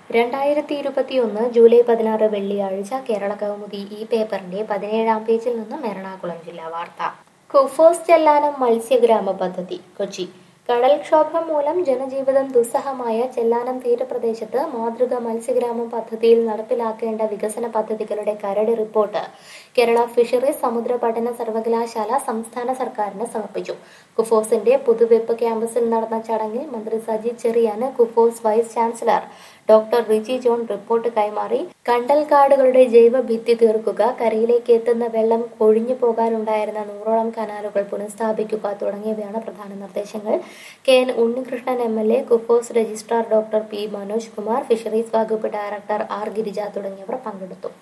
രണ്ടായിരത്തി ഇരുപത്തിയൊന്ന് ജൂലൈ പതിനാറ് വെള്ളിയാഴ്ച കേരള കൗമുദി ഈ പേപ്പറിന്റെ പതിനേഴാം പേജിൽ നിന്നും എറണാകുളം ജില്ലാ വാർത്ത കുഫോസ് ചെല്ലാനം മത്സ്യഗ്രാമ പദ്ധതി കൊച്ചി കടൽക്ഷോഭം മൂലം ജനജീവിതം ദുസ്സഹമായ ചെല്ലാനം തീരപ്രദേശത്ത് മാതൃക മത്സ്യഗ്രാമം പദ്ധതിയിൽ നടപ്പിലാക്കേണ്ട വികസന പദ്ധതികളുടെ കരട് റിപ്പോർട്ട് കേരള ഫിഷറീസ് സമുദ്ര പഠന സർവകലാശാല സംസ്ഥാന സർക്കാരിന് സമർപ്പിച്ചു കുഫോസിന്റെ പുതുവെപ്പ് ക്യാമ്പസിൽ നടന്ന ചടങ്ങിൽ മന്ത്രി സജി ചെറിയാന് KUFOS vice chancellor doctor Riji John report കൈമാറി കണ്ടൽക്കാടുകളുടെ ജൈവ ഭിത്തി തീർക്കുക കരയിലേക്ക് എത്തുന്ന വെള്ളം ഒഴിഞ്ഞു പോകാനുണ്ടായിരുന്ന നൂറോളം കനാലുകൾ പുനഃസ്ഥാപിക്കുക തുടങ്ങിയവയാണ് പ്രധാന നിർദ്ദേശങ്ങൾ K N Unnikrishnan M L A KUFOS registrar doctor P Manoj Kumar fisheries വകുപ്പ് ഡയറക്ടർ ആർ ഗിരിജ തുടങ്ങിയവർ പങ്കെടുത്തു